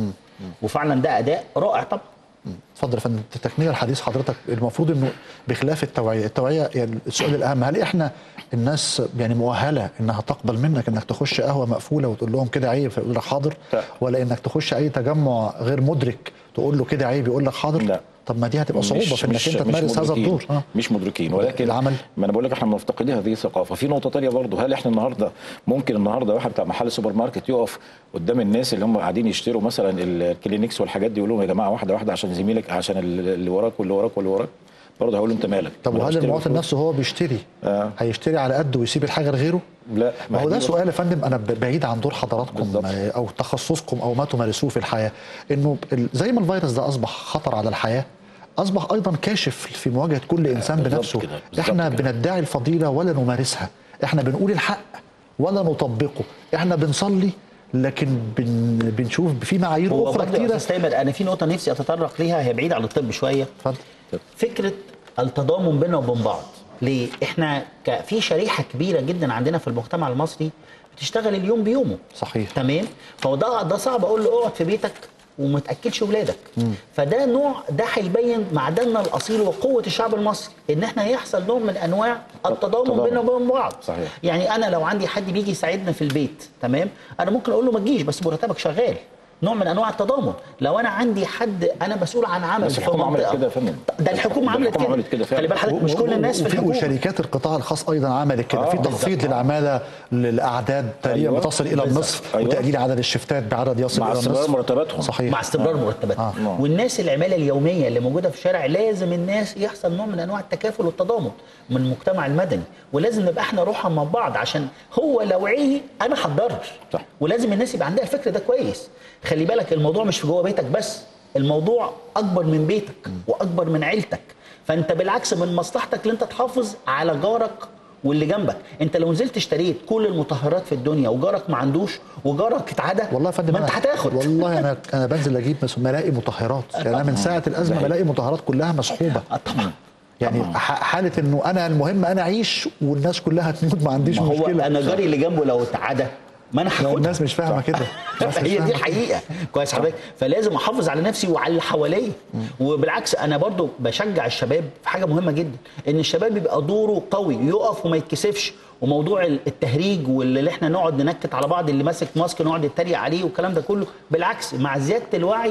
وفعلا ده اداء رائع طبعا اتفضل يا فندم تكمله الحديث حضرتك المفروض انه بخلاف التوعيه، التوعيه يعني السؤال الاهم هل احنا الناس يعني مؤهله انها تقبل منك انك تخش قهوه مقفوله وتقول لهم كده عيب فيقول لك حاضر؟ لا. ولا انك تخش اي تجمع غير مدرك تقول له كده عيب يقول لك حاضر؟ لا. طب ما دي هتبقى صعوبه في انك انت تمارس هذا مدركين. الدور اه مش مدركين ولكن العمل؟ ما انا بقول لك احنا مفتقدين هذه الثقافه في نقطه تانية برضه هل احنا النهارده ممكن النهارده واحد بتاع محل سوبر ماركت يقف قدام الناس اللي هم قاعدين يشتروا مثلا الكلينكس والحاجات دي يقول لهم يا جماعه واحده واحده عشان زميلك عشان اللي وراك واللي وراك واللي وراك برضه هقول له انت مالك طب ما أنا وهل بشتري المواطن بفلوس. نفسه هو بيشتري آه. هيشتري على قده ويسيب الحاجه لغيره؟ لا ما هو هي ده دي سؤال يا فندم انا ب- بعيد عن دور حضراتكم بالظبط. آه، او تخصصكم او ما تمارسوه في الحياه انه ال- زي ما الفيروس ده اصبح خطر على الحياه اصبح ايضا كاشف في مواجهه كل انسان بالظبط بنفسه كده، بالظبط احنا كده. بندعي الفضيله ولا نمارسها احنا بنقول الحق ولا نطبقه احنا بنصلي لكن بن بنشوف في معايير هو اخرى برضه يا كتيره استاذ تامر انا في نقطه نفسي اتطرق ليها هي بعيده عن الطب شويه اتفضل فكره التضامن بيننا وبين بعض ليه احنا ك- في شريحه كبيره جدا عندنا في المجتمع المصري بتشتغل اليوم بيومه صحيح. تمام فهو ده ده صعب اقول له اقعد في بيتك وما تاكلش ولادك فده نوع ده هيبين معدننا الاصيل وقوه الشعب المصري ان احنا يحصل نوع من انواع التضامن التضامن. بيننا وبين بعض صحيح. يعني انا لو عندي حد بيجي يساعدنا في البيت تمام انا ممكن اقول له ما تجيش بس مرتبك شغال نوع من انواع التضامن لو انا عندي حد انا مسؤول عن عمل بس في الحكومة عملت منطقة. كده يا فندم. ده الحكومه ده عملت الحكومة كده عملت كده فعلا. خلي بال حضرتك مش كل الناس في وفي الحكومه وشركات القطاع الخاص ايضا عملت كده آه، في تخفيض بالظبط. للعماله للاعداد تقريبا أيوة، بتصل الى بالظبط. النصف أيوة. وتقليل عدد الشفتات بعدد يصل مع الى استمرار النصف مرتباتهم. صحيح مع استمرار مرتباتهم آه. والناس العماله اليوميه اللي موجوده في الشارع لازم الناس يحصل نوع من انواع التكافل والتضامن من المجتمع المدني ولازم نبقى احنا روحا مع بعض عشان هو لو عي انا هتضرر صح. ولازم الناس يبقى عندها الفكر ده كويس خلي بالك الموضوع مش في جوه بيتك بس الموضوع اكبر من بيتك واكبر من عيلتك فانت بالعكس من مصلحتك ان انت تحافظ على جارك واللي جنبك انت لو نزلت اشتريت كل المطهرات في الدنيا وجارك ما عندوش وجارك اتعدى والله يا فندم ما انت أنا- هتاخد والله انا انا بنزل اجيب مس- بلاقي مطهرات يعني انا من ساعه الازمه بلاقي مطهرات كلها مسحوبه آه طبعا يعني ح- حاله انه انا المهم انا اعيش والناس كلها تموت ما عنديش ما هو مشكله انا جاري اللي جنبه لو اتعدى ما انا لو هاخدها الناس مش فاهمه كده الناس مش هي دي فاهمة. الحقيقه كويس حضرتك فلازم احافظ على نفسي وعلى اللي حواليا وبالعكس انا برضو بشجع الشباب في حاجه مهمه جدا ان الشباب يبقى دوره قوي يقف وما يتكسفش وموضوع التهريج واللي احنا نقعد ننكت على بعض اللي ماسك ماسك نقعد نتريق عليه والكلام ده كله بالعكس مع زياده الوعي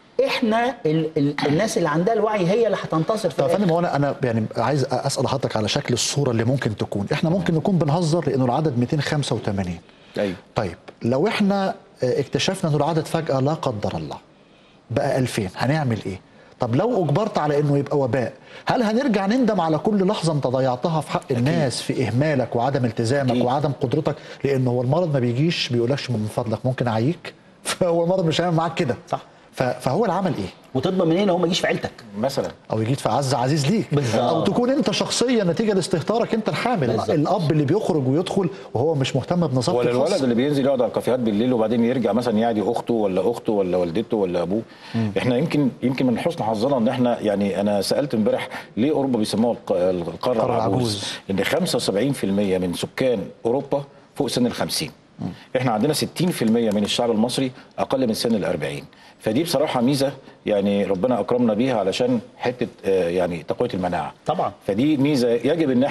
احنا ال ال الناس اللي عندها الوعي هي اللي هتنتصر في طب يا الآخر. فندم هو انا انا يعني عايز اسال حضرتك على شكل الصوره اللي ممكن تكون احنا ممكن نكون بنهزر لانه العدد 285 ايوه طيب لو احنا آه، اكتشفنا انه العدد فجاه لا قدر الله بقى 2000 هنعمل ايه طب لو اجبرت على انه يبقى وباء هل هنرجع نندم على كل لحظه انت ضيعتها في حق الناس في اهمالك وعدم التزامك أكيد. وعدم قدرتك لان هو المرض ما بيجيش بيقولكش من فضلك ممكن اعيك فهو المرض مش هيعمل معاك كده صح. ف- فهو العمل ايه وتضمن منين هو ما يجيش في عيلتك مثلا او يجيك في عز عزيز ليك بالظبط. او تكون انت شخصيا نتيجه لاستهتارك انت الحامل بالظبط. الاب اللي بيخرج ويدخل وهو مش مهتم بنظافه ولا الخاص. الولد اللي بينزل يقعد على الكافيهات بالليل وبعدين يرجع مثلا يعدي اخته ولا اخته ولا والدته ولا ابوه احنا يمكن يمكن من حسن حظنا ان احنا يعني انا سالت امبارح ليه اوروبا بيسموها الق- القاره القارة العجوز ان 75% من سكان اوروبا فوق سن ال 50 احنا عندنا 60% من الشعب المصري اقل من سن ال 40 فدي بصراحه ميزه يعني ربنا اكرمنا بيها علشان حته آه، يعني تقويه المناعه طبعا. فدي ميزه يجب ان احنا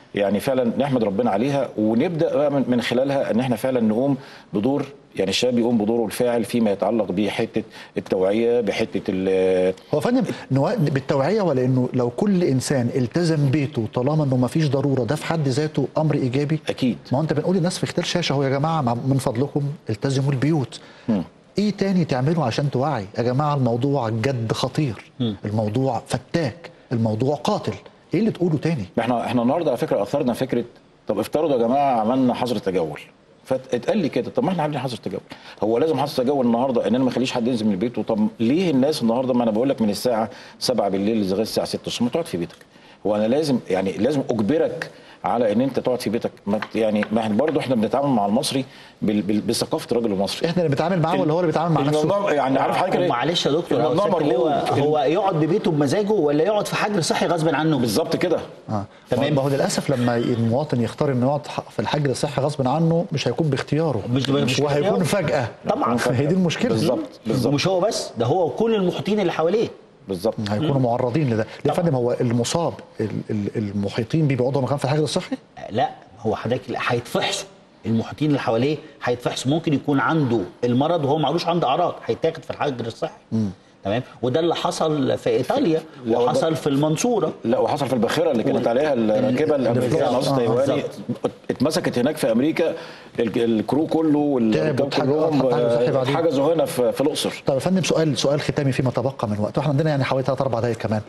يعني فعلا نحمد ربنا عليها ونبدا بقى من من خلالها ان احنا فعلا نقوم بدور يعني الشباب يقوم بدوره الفاعل فيما يتعلق بحته التوعيه بحته ال- هو يا فندم نوا- بالتوعيه ولا انه لو كل انسان التزم بيته طالما انه ما فيش ضروره ده في حد ذاته امر ايجابي اكيد ما هو انت بنقول للناس في اختيار شاشه هو يا جماعه مع- من فضلكم التزموا البيوت مم. ايه تاني تعملوا عشان توعي يا جماعه الموضوع جد خطير الموضوع فتاك الموضوع قاتل ايه اللي تقوله تاني احنا احنا النهارده على فكره اثرنا فكره طب افترضوا يا جماعه عملنا حظر تجول فاتقال لي كده طب ما احنا عاملين حظر تجول هو لازم حظر تجول النهارده ان انا ما اخليش حد ينزل من بيته طب ليه الناس النهارده ما انا بقول لك من الساعه 7 بالليل لغايه الساعه 6 الصبح ما تقعد في بيتك هو انا لازم يعني لازم اجبرك على ان انت تقعد في بيتك ما ت- يعني ما احنا برضه احنا بنتعامل مع المصري بال- بال- بثقافه الراجل المصري احنا اللي بنتعامل معاه ولا هو اللي بيتعامل مع نفسه الموضوع يعني عارف حضرتك ليه؟ معلش يا دكتور الموضوع هو الست اللي هو, مرغوب. هو يقعد ببيته بمزاجه ولا يقعد في حجر صحي غصب عنه بالظبط كده اه تمام. ما هو للاسف لما المواطن يختار انه يقعد في الحجر الصحي غصب عنه مش هيكون باختياره مش- مش وهيكون باختياره. فجاه طبعا. فهي دي المشكله بالظبط بالظبط ومش هو بس ده هو وكل المحيطين اللي حواليه بالظبط هيكونوا معرضين لده ليه يا فندم هو المصاب ال- ال- المحيطين بيه بيقعدوا مكان في الحجر الصحي لا هو حضرتك هيتفحصوا المحيطين اللي حواليه هيتفحصوا ممكن يكون عنده المرض وهو معلوش عنده اعراض هيتاخد في الحجر الصحي تمام وده اللي حصل في ايطاليا لا، وده- وحصل في المنصوره لا وحصل في الباخره اللي كانت عليها الراكبه الامريكيه بالظبط. ناصر آه، تايواني بالظبط. اتمسكت هناك في امريكا ال- الكرو كله والركاب واتحجز- كلهم اتحجزوا صحي آه، بعدين. اتحجزوا هنا في في الاقصر طيب يا فندم سؤال سؤال ختامي فيما تبقى من وقت واحنا عندنا يعني حوالي 3 4 دقائق كمان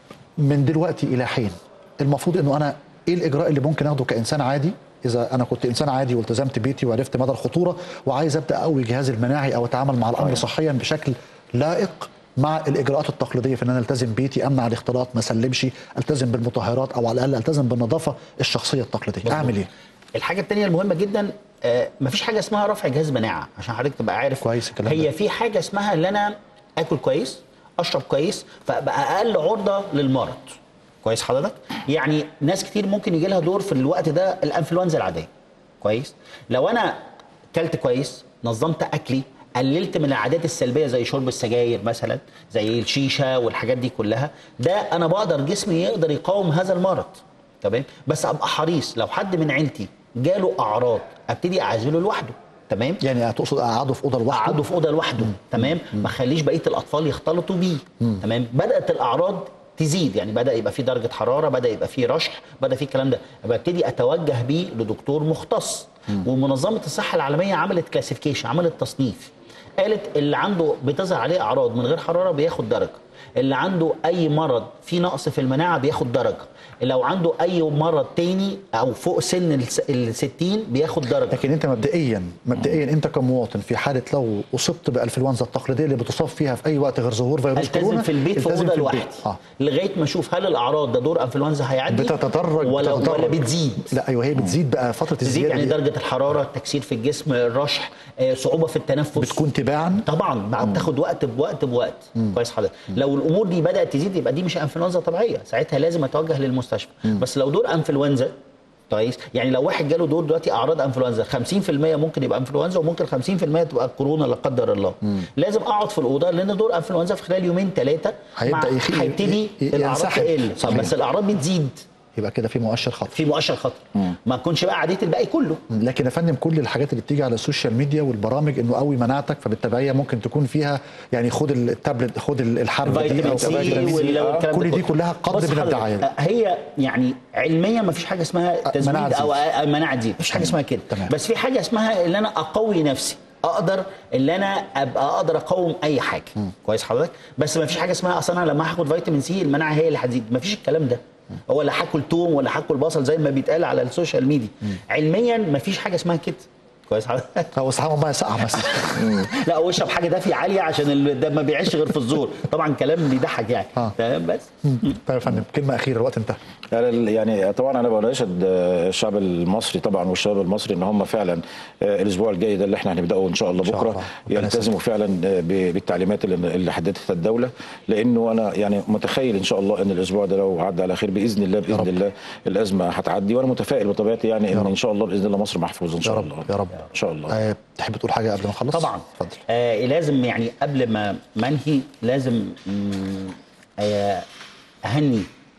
من دلوقتي الى حين المفروض انه انا ايه الاجراء اللي ممكن اخده كانسان عادي اذا انا كنت انسان عادي والتزمت بيتي وعرفت مدى الخطوره وعايز ابدا اقوي جهازي المناعي او اتعامل مع الامر صحيا بشكل لائق مع الاجراءات التقليديه في ان انا التزم بيتي امنع الاختلاط ما اسلمش التزم بالمطهرات او على الاقل التزم بالنظافه الشخصيه التقليديه اعمل ايه الحاجه الثانيه المهمه جدا آه مفيش حاجه اسمها رفع جهاز مناعه عشان حضرتك تبقى عارف كويس الكلام هي ده. في حاجه اسمها ان انا اكل كويس اشرب كويس فابقى اقل عرضه للمرض كويس حضرتك يعني ناس كتير ممكن يجي لها دور في الوقت ده الانفلونزا العاديه كويس لو انا كلت كويس نظمت اكلي قللت من العادات السلبيه زي شرب السجاير مثلا زي الشيشه والحاجات دي كلها ده انا بقدر جسمي يقدر يقاوم هذا المرض تمام بس ابقى حريص لو حد من عيلتي جاله اعراض ابتدي اعزله لوحده تمام يعني تقصد اقعده في اوضه لوحده قعده في اوضه لوحده تمام ما خليش بقيه الاطفال يختلطوا بيه تمام بدات الاعراض تزيد يعني بدا يبقى في درجه حراره بدا يبقى في رشح بدا في الكلام ده ببتدي اتوجه بيه لدكتور مختص ومنظمه الصحه العالميه عملت كلاسيفيكيشن عملت تصنيف قالت اللي عنده بتظهر عليه اعراض من غير حراره بياخد درجه اللي عنده اي مرض فيه نقص في المناعه بياخد درجه لو عنده اي مرض تاني او فوق سن ال 60 بياخد درجه لكن انت مبدئيا مبدئيا انت كمواطن في حاله لو اصبت بالانفلونزا التقليديه اللي بتصاب فيها في اي وقت غير ظهور فيروس التزم كورونا في البيت في التزم اوضه البيت. لوحدي اه لغايه ما اشوف هل الاعراض ده دور انفلونزا هيعدي بتتدرج ولا بتتدرج. ولا بتزيد لا ايوه هي بتزيد بقى فتره تزيد الزياده يعني دي درجه الحراره التكسير في الجسم الرشح آه، صعوبه في التنفس بتكون تباعا طبعا بعد تاخد وقت بوقت بوقت كويس حضرتك لو الامور دي بدات تزيد يبقى دي مش انفلونزا طبيعيه ساعتها لازم اتوجه للمستشفى بس لو دور انفلونزا كويس يعني لو واحد جاله دور دلوقتي اعراض انفلونزا 50% ممكن يبقى انفلونزا وممكن 50% تبقى كورونا لا قدر الله لازم اقعد في الاوضه لان دور انفلونزا في خلال يومين ثلاثه هيبدأ يخي- هيبتدي ي- الاعراض ينسحب. تقل صحيح. بس الاعراض بتزيد يبقى كده في مؤشر خطر في مؤشر خطر ما تكونش بقى عديت الباقي كله لكن يا فندم كل الحاجات اللي بتيجي على السوشيال ميديا والبرامج انه قوي مناعتك فبالتبعيه ممكن تكون فيها يعني خد التابلت خد الحبه دي فيتامين او سي فيتامين وال- سي. والكلام كل ده دي كله. كلها قدر بص من حضرتك، الدعايه هي يعني علميا ما فيش حاجه اسمها تزويد مناعة او تزيد. مناعه تزيد مفيش حاجه اسمها كده تمام. بس في حاجه اسمها اللي انا اقوي نفسي اقدر اللي انا ابقى اقدر اقاوم اي حاجه كويس حضرتك بس ما فيش حاجه اسمها اصل انا لما هاخد فيتامين سي المناعه هي اللي هتزيد ما فيش الكلام ده ولا هاكل توم ولا هاكل بصل زي ما بيتقال على السوشيال ميديا علميا ما فيش حاجه اسمها كده كويس حضرتك هو صحابه ما ساقع مثلا لا واشرب حاجه دافيه عاليه عشان ال- ده ما بيعيش غير في الزور طبعا كلام بيضحك يعني آه. تمام بس طيب يا فندم كلمه اخيره الوقت انتهى يعني يعني طبعا انا بناشد آه، الشعب المصري طبعا والشباب المصري ان هم فعلا آه، الاسبوع الجاي ده اللي احنا هنبداه ان شاء الله إن شاء بكره الله. ربنا يلتزموا فعلا آه، ب- بالتعليمات اللي اللي حددتها الدوله لانه انا يعني متخيل ان شاء الله ان الاسبوع ده لو عدى على خير باذن الله رب. باذن الله الازمه هتعدي وانا متفائل بطبيعتي يعني ان رب. ان شاء الله باذن الله مصر محفوظه ان شاء رب، الله يا رب. ان شاء الله آه، تحب تقول حاجه قبل ما نخلص طبعا اتفضل آه لازم يعني قبل ما منهي لازم مم، آه اهني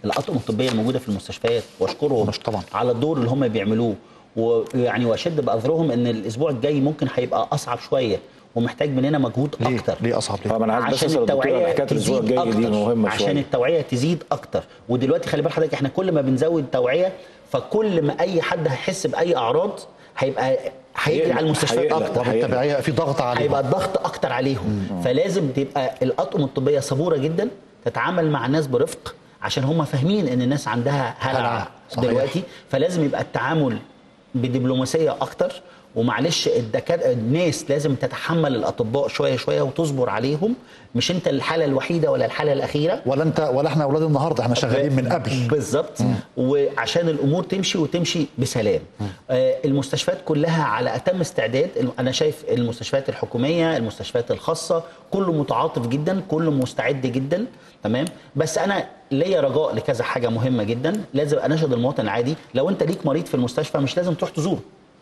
الاطقم الطبيه الموجوده في المستشفيات واشكرهم مش طبعا. على الدور اللي هم بيعملوه ويعني واشد باذرهم ان الاسبوع الجاي ممكن هيبقى اصعب شويه ومحتاج مننا مجهود ليه اكتر ليه اصعب ليه طب انا عايز بس عشان اسال الدكتور على التوعيه حكايه الاسبوع تزيد الجاي دي اكتر مهمه عشان شويه التوعيه تزيد اكتر ودلوقتي خلي بال حضرتك احنا كل ما بنزود توعيه فكل ما اي حد هيحس باي اعراض هيبقى هيجري هيقلق، على المستشفيات هيقلق. اكتر وبالتبعيه في ضغط عليه هيبقى الضغط اكتر عليهم فلازم تبقى الاطقم الطبيه صبوره جدا تتعامل مع الناس برفق عشان هم فاهمين ان الناس عندها هلع. هلع صحيح. دلوقتي فلازم يبقى التعامل بدبلوماسيه اكتر ومعلش الدكاتره الناس لازم تتحمل الاطباء شويه شويه وتصبر عليهم مش انت الحاله الوحيده ولا الحاله الاخيره ولا انت ولا احنا اولاد النهارده احنا شغالين من قبل بالظبط وعشان الامور تمشي وتمشي بسلام آه المستشفيات كلها على اتم استعداد انا شايف المستشفيات الحكوميه المستشفيات الخاصه كله متعاطف جدا كله مستعد جدا تمام بس انا ليا رجاء لكذا حاجه مهمه جدا لازم اناشد المواطن العادي لو انت ليك مريض في المستشفى مش لازم تروح تزوره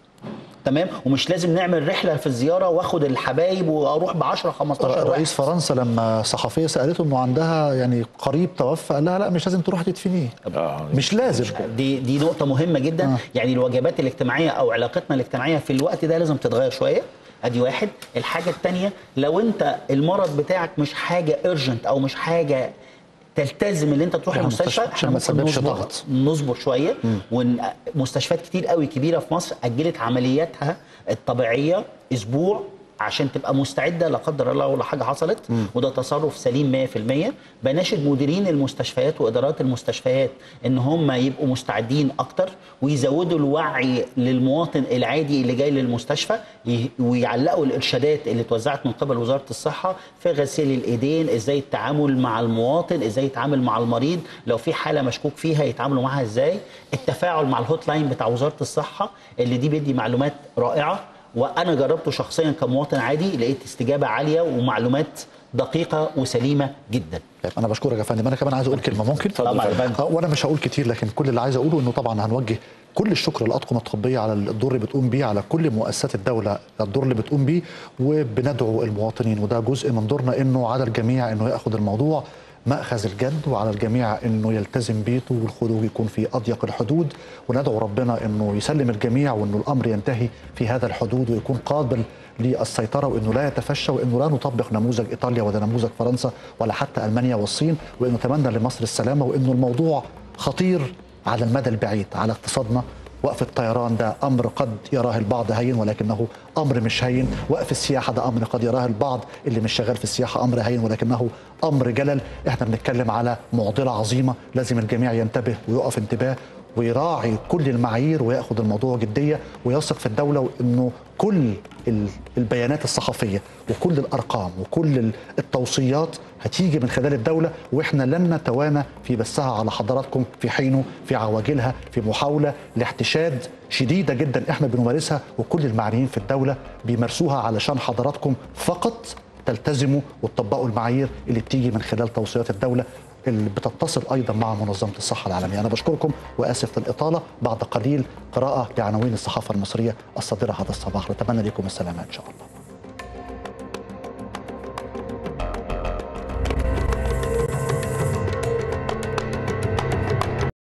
تمام ومش لازم نعمل رحله في الزياره واخد الحبايب واروح ب 10 15 واحد رئيس فرنسا لما صحفيه سالته انه عندها يعني قريب توفى قال لها لا مش لازم تروح تدفنيه آه. مش لازم دي دي نقطة مهمة جدا آه. آه. يعني الوجبات الاجتماعية أو علاقتنا الاجتماعية في الوقت ده لازم تتغير شوية ادي واحد الحاجة التانية لو انت المرض بتاعك مش حاجة ارجنت او مش حاجة تلتزم ان انت تروح تروح المستشفى المستشفى عشان ما ممكن تسببش نصبر- ضغط. نصبر شويه ومستشفيات كتير قوي كبيره في مصر اجلت عملياتها الطبيعيه اسبوع عشان تبقى مستعده لا قدر الله ولا حاجه حصلت وده تصرف سليم 100% بناشد مديرين المستشفيات وادارات المستشفيات ان هم يبقوا مستعدين اكتر ويزودوا الوعي للمواطن العادي اللي جاي للمستشفى ي- ويعلقوا الارشادات اللي اتوزعت من قبل وزاره الصحه في غسيل الايدين ازاي التعامل مع المواطن ازاي يتعامل مع المريض لو في حاله مشكوك فيها يتعاملوا معاها ازاي التفاعل مع الهوت لاين بتاع وزاره الصحه اللي دي بيدي معلومات رائعه وانا جربته شخصيا كمواطن عادي لقيت استجابه عاليه ومعلومات دقيقه وسليمه جدا طيب انا بشكرك يا فندم انا كمان عايز اقول كلمه ممكن طبعا يا فندم. آه، وانا مش هقول كتير لكن كل اللي عايز اقوله انه طبعا هنوجه كل الشكر للاطقم الطبيه على الدور اللي بتقوم بيه على كل مؤسسات الدوله الدور اللي بتقوم بيه وبندعو المواطنين وده جزء من دورنا انه على الجميع انه ياخذ الموضوع ماخذ الجد وعلى الجميع انه يلتزم بيته والخروج يكون في اضيق الحدود وندعو ربنا انه يسلم الجميع وانه الامر ينتهي في هذا الحدود ويكون قابل للسيطره وانه لا يتفشى وانه لا نطبق نموذج ايطاليا ولا نموذج فرنسا ولا حتى المانيا والصين وانه نتمنى لمصر السلامه وانه الموضوع خطير على المدى البعيد على اقتصادنا وقف الطيران ده امر قد يراه البعض هين ولكنه امر مش هين، وقف السياحه ده امر قد يراه البعض اللي مش شغال في السياحه امر هين ولكنه امر جلل، احنا بنتكلم على معضله عظيمه لازم الجميع ينتبه ويقف انتباه ويراعي كل المعايير وياخذ الموضوع جديه ويثق في الدوله وانه كل ال- البيانات الصحفيه وكل الارقام وكل ال- التوصيات هتيجي من خلال الدوله واحنا لن نتوانى في بثها على حضراتكم في حينه في عواجلها في محاوله لاحتشاد شديده جدا احنا بنمارسها وكل المعنيين في الدوله بيمارسوها علشان حضراتكم فقط تلتزموا وتطبقوا المعايير اللي بتيجي من خلال توصيات الدوله اللي بتتصل ايضا مع منظمه الصحه العالميه، انا بشكركم واسف للاطاله بعد قليل قراءه لعناوين الصحافه المصريه الصادره هذا الصباح، نتمنى لكم السلامه ان شاء الله.